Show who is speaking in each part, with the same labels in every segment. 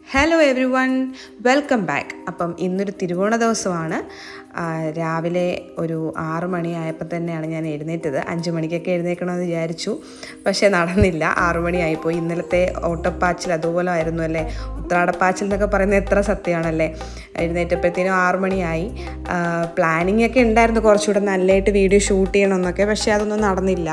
Speaker 1: hello everyone welcome back അപ്പം ഇന്നൊരു തിരുവോണ ദിവസമാണ് ആ, രാവിലെ ഒരു ആറ് മണിയായപ്പോൾ തന്നെയാണ് ഞാൻ എഴുന്നേറ്റത് അഞ്ച് മണിക്കൊക്കെ എഴുന്നേക്കണമെന്ന് വിചാരിച്ചു പക്ഷേ നടന്നില്ല ആറു മണിയായിപ്പോയി ഇന്നലത്തെ ഓട്ടപ്പാച്ചിൽ അതുപോലെ ആയിരുന്നു അല്ലേ ഉത്രാടപ്പാച്ചിൽ എന്നൊക്കെ പറയുന്നത് എത്ര സത്യമാണല്ലേ എഴുന്നേറ്റപ്പോഴത്തേനും ആറു മണിയായി പ്ലാനിങ് ഒക്കെ ഉണ്ടായിരുന്നു കുറച്ചുകൂടെ നല്ലതായിട്ട് വീഡിയോ ഷൂട്ട് ചെയ്യണമെന്നൊക്കെ പക്ഷേ അതൊന്നും നടന്നില്ല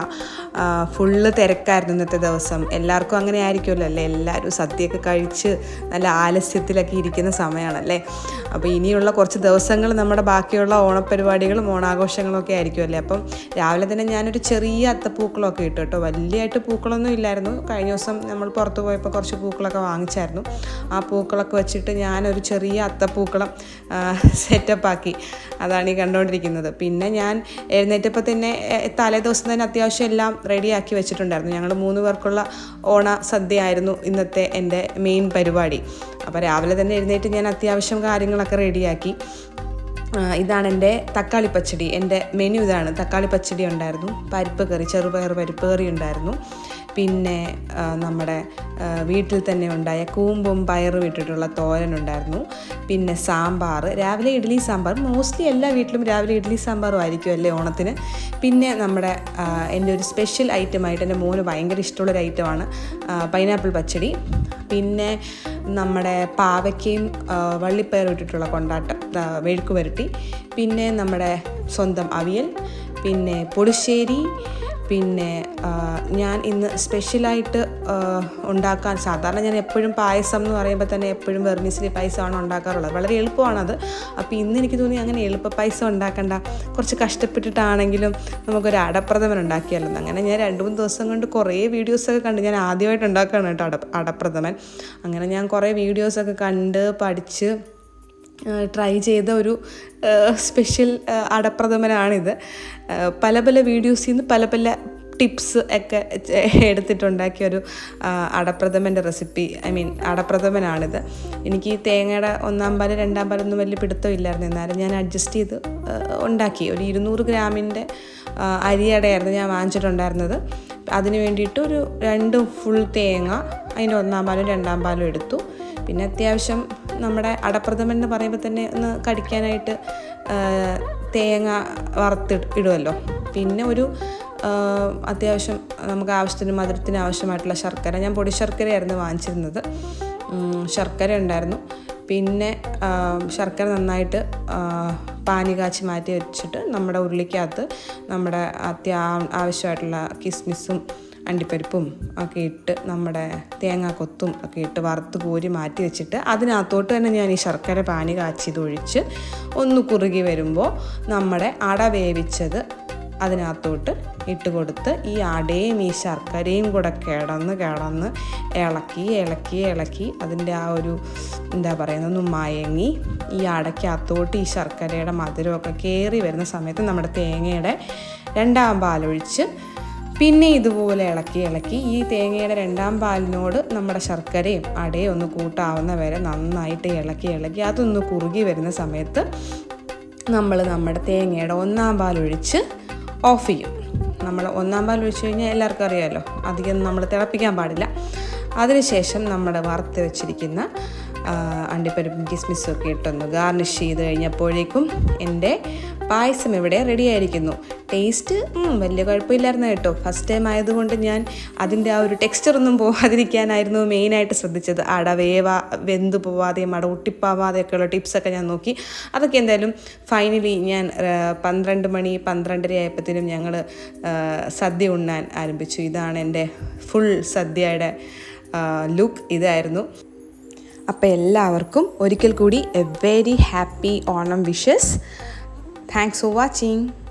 Speaker 1: ഫുള്ള് തിരക്കായിരുന്നു ഇന്നത്തെ ദിവസം എല്ലാവർക്കും അങ്ങനെ ആയിരിക്കുമല്ലോ അല്ലേ എല്ലാവരും സദ്യയൊക്കെ കഴിച്ച് നല്ല ആലസ്യത്തിലൊക്കെ ഇരിക്കുന്ന സമയമാണല്ലേ അപ്പോൾ ഇനിയുള്ള കുറച്ച് ദിവസങ്ങൾ നമ്മുടെ ബാക്കിയുള്ള ഓണപരിപാടികളും ഓണാഘോഷങ്ങളും ഒക്കെ ആയിരിക്കുമല്ലേ അപ്പം രാവിലെ തന്നെ ഞാനൊരു ചെറിയ അത്തപ്പൂക്കളമൊക്കെ ഇട്ടു കേട്ടോ വലിയതായിട്ട് പൂക്കളൊന്നും ഇല്ലായിരുന്നു കഴിഞ്ഞ ദിവസം നമ്മൾ പുറത്ത് പോയപ്പോൾ കുറച്ച് പൂക്കളൊക്കെ വാങ്ങിച്ചായിരുന്നു ആ പൂക്കളൊക്കെ വെച്ചിട്ട് ഞാനൊരു ചെറിയ അത്തപ്പൂക്കളം സെറ്റപ്പാക്കി അതാണ് ഈ കണ്ടുകൊണ്ടിരിക്കുന്നത് പിന്നെ ഞാൻ എഴുന്നേറ്റപ്പോൾ തന്നെ എ, തലേ ദിവസം തന്നെ അത്യാവശ്യം എല്ലാം റെഡിയാക്കി വെച്ചിട്ടുണ്ടായിരുന്നു ഞങ്ങൾ മൂന്ന് പേർക്കുള്ള ഓണ സദ്യ ആയിരുന്നു ഇന്നത്തെ എൻ്റെ മെയിൻ പരിപാടി അപ്പോൾ രാവിലെ തന്നെ എഴുന്നേറ്റ് ഞാൻ അത്യാവശ്യം കാര്യങ്ങളൊക്കെ റെഡിയാക്കി ആ, ഇതാണ് എൻ്റെ തക്കാളി പച്ചടി എൻ്റെ മെനു ഇതാണ് തക്കാളി പച്ചടി ഉണ്ടായിരുന്നു പരിപ്പ് കറി ചെറുപയർ പരിപ്പ് കറി ഉണ്ടായിരുന്നു പിന്നെ ആ, നമ്മുടെ ആ, വീട്ടിൽ തന്നെ ഉണ്ടായ കൂമ്പും പയറും ഇട്ടിട്ടുള്ള തോരൻ ഉണ്ടായിരുന്നു പിന്നെ സാമ്പാർ രാവിലെ ഇഡ്ഡലി സാമ്പാർ മോസ്റ്റ്ലി എല്ലാ വീട്ടിലും രാവിലെ ഇഡ്ഡലി സാമ്പാറും ആയിരിക്കും അല്ലേ ഓണത്തിന് പിന്നെ നമ്മുടെ ആ, എൻ്റെ ഒരു സ്പെഷ്യൽ ഐറ്റമായിട്ട് എൻ്റെ മോന് ഭയങ്കര ഇഷ്ടമുള്ളൊരു ഐറ്റമാണ് പൈനാപ്പിൾ പച്ചടി പിന്നെ നമ്മുടെ പാവയ്ക്കയും ആ, വള്ളിപ്പയറും ഇട്ടിട്ടുള്ള കൊണ്ടാട്ടം ആ, മെഴുക്ക് പുരട്ടി പിന്നെ നമ്മുടെ സ്വന്തം അവിയൽ പിന്നെ പൊടിശ്ശേരി പിന്നെ ആ, ഞാൻ ഇന്ന് സ്പെഷ്യലായിട്ട് ആ, ഉണ്ടാക്കാൻ സാധാരണ ഞാൻ എപ്പോഴും പായസം എന്ന് പറയുമ്പോൾ തന്നെ എപ്പോഴും വെർമിസിലി പായസമാണ് ഉണ്ടാക്കാറുള്ളത് വളരെ എളുപ്പമാണത് അപ്പോൾ ഇന്ന് എനിക്ക് തോന്നി അങ്ങനെ എളുപ്പ പായസം ഉണ്ടാക്കണ്ട കുറച്ച് കഷ്ടപ്പെട്ടിട്ടാണെങ്കിലും നമുക്കൊരു അടപ്രഥമൻ ഉണ്ടാക്കിയല്ലോ അങ്ങനെ ഞാൻ രണ്ട് മൂന്ന് ദിവസം കൊണ്ട് കുറേ വീഡിയോസൊക്കെ കണ്ട് ഞാൻ ആദ്യമായിട്ട് ഉണ്ടാക്കുകയാണ് കേട്ടോ അട അടപ്രഥമൻ അങ്ങനെ ഞാൻ കുറേ വീഡിയോസൊക്കെ കണ്ട് പഠിച്ച് ട്രൈ ചെയ്ത ഒരു സ്പെഷ്യൽ അടപ്രഥമനാണിത് ആ, പല പല വീഡിയോസിൽ നിന്ന് പല പല ടിപ്സ് ഒക്കെ ചെ- എടുത്തിട്ടുണ്ടാക്കിയ ഒരു ആ, അടപ്രഥമൻ്റെ റെസിപ്പി ഐ മീൻ അടപ്രഥമനാണിത് എനിക്ക് ഈ തേങ്ങയുടെ ഒന്നാം പാല് രണ്ടാം പാലൊന്നും വലിയ പിടുത്തമില്ലായിരുന്നു എന്നാലും ഞാൻ അഡ്ജസ്റ്റ് ചെയ്ത് ആ, ഉണ്ടാക്കി ഒരു ഇരുന്നൂറ് ഗ്രാമിൻ്റെ ആ, അരിയടയായിരുന്നു ഞാൻ വാങ്ങിച്ചിട്ടുണ്ടായിരുന്നത് അതിന് വേണ്ടിയിട്ട് ഒരു രണ്ട് ഫുൾ തേങ്ങ അതിൻ്റെ ഒന്നാം പാലും രണ്ടാം പാലും എടുത്തു പിന്നെ അത്യാവശ്യം നമ്മുടെ അടപ്രഥമൻ എന്ന് പറയുമ്പോൾ തന്നെ ഒന്ന് കടിക്കാനായിട്ട് ആ, തേങ്ങ വറുത്ത് ഇടുമല്ലോ പിന്നെ ഒരു ആ, അത്യാവശ്യം നമുക്ക് ആവശ്യത്തിന് മധുരത്തിന് ആവശ്യമായിട്ടുള്ള ശർക്കര ഞാൻ പൊടി ശർക്കരയായിരുന്നു വാങ്ങിച്ചിരുന്നത് ഉം, ശർക്കര ഉണ്ടായിരുന്നു പിന്നെ ആ, ശർക്കര നന്നായിട്ട് ആ, പാനി കാച്ചി മാറ്റി വെച്ചിട്ട് നമ്മുടെ ഉരുളിക്കകത്ത് നമ്മുടെ അത്യാ ആവശ്യമായിട്ടുള്ള കിസ്മിസും അണ്ടിപ്പരിപ്പും ഒക്കെ ഇട്ട് നമ്മുടെ തേങ്ങാക്കൊത്തും ഒക്കെ ഇട്ട് വറുത്ത് കോരി മാറ്റി വെച്ചിട്ട് അതിനകത്തോട്ട് തന്നെ ഞാൻ ഈ ശർക്കര പാനി കാച്ചിയത് ഒഴിച്ച് ഒന്ന് കുറുകി വരുമ്പോൾ നമ്മുടെ അട വേവിച്ചത് അതിനകത്തോട്ട് ഇട്ട് കൊടുത്ത് ഈ അടയും ഈ ശർക്കരയും കൂടെ കിടന്ന് കിടന്ന് ഇളക്കി ഇളക്കി ഇളക്കി അതിൻ്റെ ആ ഒരു എന്താ പറയുന്നത് ഒന്ന് മയങ്ങി ഈ അടയ്ക്കകത്തോട്ട് ഈ ശർക്കരയുടെ മധുരമൊക്കെ കയറി വരുന്ന സമയത്ത് നമ്മുടെ തേങ്ങയുടെ രണ്ടാം പാലൊഴിച്ച് പിന്നെ ഇതുപോലെ ഇളക്കി ഇളക്കി ഈ തേങ്ങയുടെ രണ്ടാം പാലിനോട് നമ്മുടെ ശർക്കരയും അടയും ഒന്ന് കൂട്ടാവുന്ന വരെ നന്നായിട്ട് ഇളക്കി ഇളക്കി അതൊന്ന് കുറുകി വരുന്ന സമയത്ത് നമ്മൾ നമ്മുടെ തേങ്ങയുടെ ഒന്നാം പാലൊഴിച്ച് ഓഫ് ചെയ്യും നമ്മൾ ഒന്നാം പാൽ ഒഴിച്ച് കഴിഞ്ഞാൽ എല്ലാവർക്കും അറിയാമല്ലോ അധികം നമ്മൾ തിളപ്പിക്കാൻ പാടില്ല അതിനുശേഷം നമ്മുടെ വറുത്ത് വെച്ചിരിക്കുന്ന ആ, അണ്ടിപ്പരിപ്പും കിസ്മിസും ഒക്കെ ഇട്ടൊന്ന് ഗാർണിഷ് ചെയ്ത് കഴിഞ്ഞപ്പോഴേക്കും എൻ്റെ പായസം ഇവിടെ റെഡി ആയിരിക്കുന്നു ടേസ്റ്റ് വലിയ കുഴപ്പമില്ലായിരുന്നു കേട്ടോ ഫസ്റ്റ് ടൈം ആയതുകൊണ്ട് ഞാൻ അതിൻ്റെ ആ ഒരു ടെക്സ്ചർ ഒന്നും പോവാതിരിക്കാനായിരുന്നു മെയിനായിട്ട് ശ്രദ്ധിച്ചത് അട വേവ വെന്ത് പോവാതെയും അട ഒട്ടിപ്പാവാതെയൊക്കെയുള്ള ടിപ്സൊക്കെ ഞാൻ നോക്കി അതൊക്കെ എന്തായാലും ഫൈനലി ഞാൻ ആ, പന്ത്രണ്ട് മണി പന്ത്രണ്ടര ആയപ്പോഴത്തേനും ഞങ്ങൾ സദ്യ ഉണ്ണാൻ ആരംഭിച്ചു ഇതാണ് എൻ്റെ ഫുൾ സദ്യയുടെ ലുക്ക് ഇതായിരുന്നു അപ്പോൾ എല്ലാവർക്കും ഒരിക്കൽ കൂടി a very happy Onam wishes thanks for watching